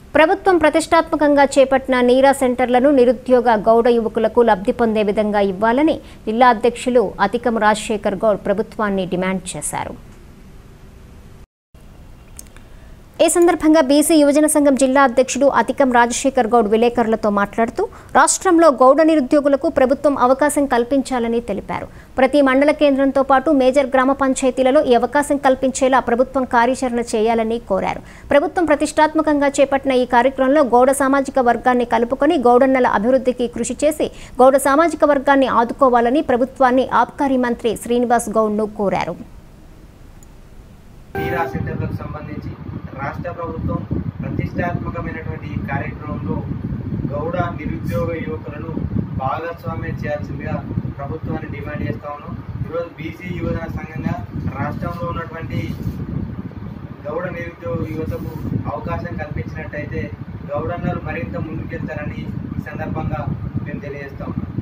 ప్రభుత్వం ప్రతిష్టాత్మకంగా చేపట్టిన నీరా సెంటర్లను నిరుద్యోగ గౌడ యువకులకు లబ్ధి పొందే విధంగా ఇవ్వాలని జిల్లా అధ్యక్షులు అతికం రాజశేఖర్ గౌడ్ ప్రభుత్వాన్ని డిమాండ్ చేశారు ఈ సందర్భంగా బీసీ యువజన సంఘం జిల్లా అధ్యక్షుడు అతికం రాజశేఖర్ గౌడ్ విలేకరులతో మాట్లాడుతూ రాష్ట్రంలో గౌడ నిరుద్యోగులకు ప్రభుత్వం అవకాశం కల్పించాలని తెలిపారు ప్రతి మండల కేంద్రంతో పాటు మేజర్ గ్రామ పంచాయతీలలో ఈ అవకాశం కల్పించేలా ప్రభుత్వం కార్యాచరణ చేయాలని కోరారు ప్రభుత్వం ప్రతిష్టాత్మకంగా చేపట్టిన ఈ కార్యక్రమంలో గౌడ సామాజిక వర్గాన్ని కలుపుకొని గౌడన్నల అభివృద్ధికి కృషి చేసి గౌడ సామాజిక వర్గాన్ని ఆదుకోవాలని ప్రభుత్వాన్ని ఆబ్కారీ మంత్రి శ్రీనివాస్ గౌడ్ను కోరారు తీరా సెంటర్లకు సంబంధించి రాష్ట్ర ప్రభుత్వం ప్రతిష్టాత్మకమైనటువంటి ఈ కార్యక్రమంలో గౌడ నిరుద్యోగ యువకులను భాగస్వామ్యం చేయాల్సిందిగా ప్రభుత్వాన్ని డిమాండ్ చేస్తా ఉన్నాం ఈరోజు బీసీ యువజన సంఘంగా రాష్ట్రంలో ఉన్నటువంటి గౌడ నిరుద్యోగ యువతకు అవకాశం కల్పించినట్టయితే గౌడన్నలు మరింత ముందుకెళ్తారని ఈ సందర్భంగా మేము తెలియజేస్తా ఉన్నాం